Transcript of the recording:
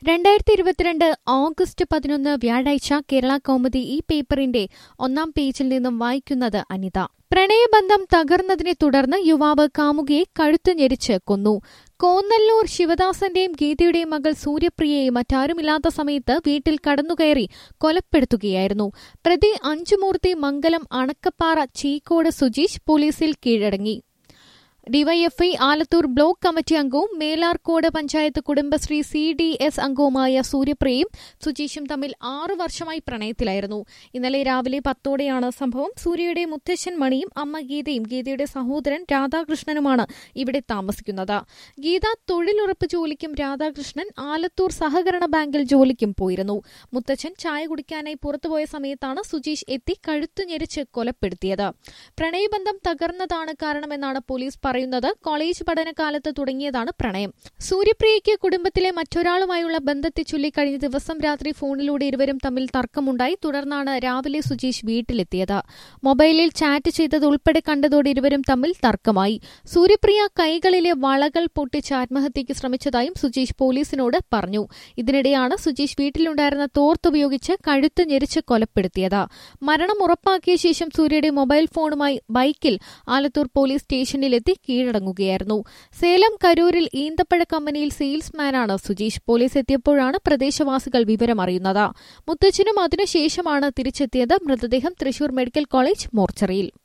രണ്ടായിരത്തി ഇരുപത്തിരണ്ട് ഓഗസ്റ്റ് പതിനൊന്ന് വ്യാഴാഴ്ച കേരള കൗമുദി ഈ പേപ്പറിന്റെ ഒന്നാം പേജിൽ നിന്നും വായിക്കുന്നത് അനിത പ്രണയബന്ധം തകർന്നതിനെ തുടർന്ന് യുവാവ് കാമുകിയെ കഴുത്ത് ഞെരിച്ച് കൊന്നു കോന്നല്ലൂർ ശിവദാസന്റെയും ഗീതയുടെയും മകൾ സൂര്യപ്രിയയെ മറ്റാരുമില്ലാത്ത സമയത്ത് വീട്ടിൽ കടന്നുകയറി കൊലപ്പെടുത്തുകയായിരുന്നു പ്രതി അഞ്ചുമൂർത്തി മംഗലം അണക്കപ്പാറ ചീക്കോട് സുജീഷ് പോലീസിൽ കീഴടങ്ങി ഡിവൈഎഫ്ഐ ആലത്തൂർ ബ്ലോക്ക് കമ്മിറ്റി അംഗവും Melarcode Panchayat Kudumbashree C D S അംഗവുമായ സൂര്യപ്രിയയും സുജീഷും തമ്മിൽ ആറു വർഷമായി പ്രണയത്തിലായിരുന്നു ഇന്നലെ രാവിലെ പത്തോടെയാണ് സംഭവം സൂര്യയുടെ മുത്തശ്ശൻ മണിയും അമ്മ ഗീതയും ഗീതയുടെ സഹോദരൻ രാധാകൃഷ്ണനുമാണ് ഇവിടെ താമസിക്കുന്നത് ഗീത തൊഴിലുറപ്പ് ജോലിക്കും രാധാകൃഷ്ണൻ ആലത്തൂർ സഹകരണ ബാങ്കിൽ ജോലിക്കും പോയിരുന്നു മുത്തച്ഛൻ ചായ കുടിക്കാനായി പുറത്തുപോയ സമയത്താണ് സുജീഷ് എത്തി കഴുത്തു ഞെരിച്ച് കൊലപ്പെടുത്തിയത് പ്രണയബന്ധം തകർന്നതാണ് കാരണമെന്നാണ് പോലീസ് പറയുന്നത് കോളേജ് പഠനകാലത്ത് തുടങ്ങിയതാണ് പ്രണയം സൂര്യപ്രിയയ്ക്ക് കുടുംബത്തിലെ മറ്റൊരാളുമായുള്ള ബന്ധത്തെ ചൊല്ലി കഴിഞ്ഞ ദിവസം രാത്രി ഫോണിലൂടെ ഇരുവരും തമ്മിൽ തർക്കമുണ്ടായി തുടർന്നാണ് രാവിലെ സുജീഷ് വീട്ടിലെത്തിയത് മൊബൈലിൽ ചാറ്റ് ചെയ്തത് ഉൾപ്പെടെ കണ്ടതോടെ ഇരുവരും തമ്മിൽ തർക്കമായി സൂര്യപ്രിയ കൈകളിലെ വളകൾ പൊട്ടിച്ച് ആത്മഹത്യയ്ക്ക് ശ്രമിച്ചതായും സുജീഷ് പോലീസിനോട് പറഞ്ഞു ഇതിനിടെയാണ് സുജീഷ് വീട്ടിലുണ്ടായിരുന്ന തോർത്തുപയോഗിച്ച് കഴുത്ത് ഞെരിച്ച് കൊലപ്പെടുത്തിയത് മരണം ഉറപ്പാക്കിയ ശേഷം സൂര്യയുടെ മൊബൈൽ ഫോണുമായി ബൈക്കിൽ ആലത്തൂർ പോലീസ് സ്റ്റേഷനിലെത്തി കീഴടങ്ങുകയായിരുന്നു സേലം കരൂരിൽ ഈന്തപ്പഴ കമ്പനിയിൽ സെയിൽസ്മാനാണ് സുജീഷ് പോലീസ് എത്തിയപ്പോഴാണ് പ്രദേശവാസികൾ വിവരമറിയുന്നത് മുത്തച്ഛനും അതിനുശേഷമാണ് തിരിച്ചെത്തിയത് മൃതദേഹം തൃശൂർ മെഡിക്കൽ കോളേജ് മോർച്ചറിയിൽ